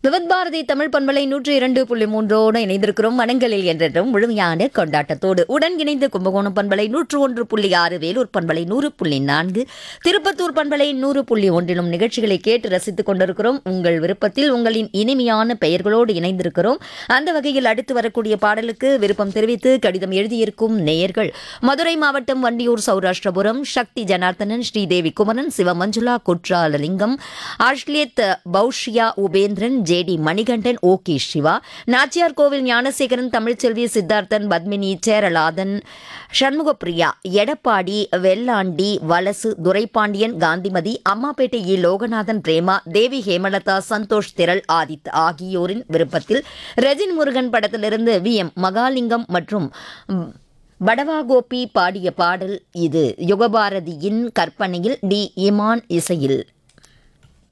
விவத் பாரதி தமிழ் பண்பலை நூற்றி இரண்டு புள்ளி மூன்றோடு இணைந்திருக்கிறோம் மனங்களில் என்றென்றும் முழுமையான கொண்டாட்டத்தோடு உடன் இணைந்து கும்பகோணம் பண்பலை நூற்று ஒன்று புள்ளி ஆறு வேலூர் பண்பலை நூறு புள்ளி நான்கு திருப்பத்தூர் பண்பலை நூறு புள்ளி ஒன்றிலும் நிகழ்ச்சிகளை கேட்டு ரசித்துக் கொண்டிருக்கிறோம் உங்கள் விருப்பத்தில் உங்களின் இனிமையான பெயர்களோடு இணைந்திருக்கிறோம் அந்த வகையில் அடுத்து வரக்கூடிய பாடலுக்கு விருப்பம் தெரிவித்து கடிதம் எழுதியிருக்கும் நேயர்கள் மதுரை மாவட்டம் வண்டியூர் சௌராஷ்டிரபுரம் சக்தி ஜனார்த்தனன் ஸ்ரீதேவி குமரன் சிவமஞ்சுளா குற்றாலலிங்கம் ஆஷ்லியத் பௌஷ்யா உபேந்திரன் ஜேடி மணிகண்டன் ஓகே சிவா நாச்சியார் கோவில் ஞானசேகரன் தமிழ்ச்செல்வி சித்தார்த்தன் பத்மினி சேரலாதன் சண்முகப்பிரியா எடப்பாடி வெள்ளாண்டி வலசு துரைபாண்டியன் காந்திமதி அம்மாப்பேட்டை இ லோகநாதன் பிரேமா தேவி ஹேமலதா சந்தோஷ் திரள் ஆதித் ஆகியோரின் விருப்பத்தில் ரஜின் முருகன் படத்திலிருந்து வி எம் மகாலிங்கம் மற்றும் ம், படவா கோபி பாடிய பாடல் இது யுகபாரதியின் கற்பனையில் டி இமான் இசையில்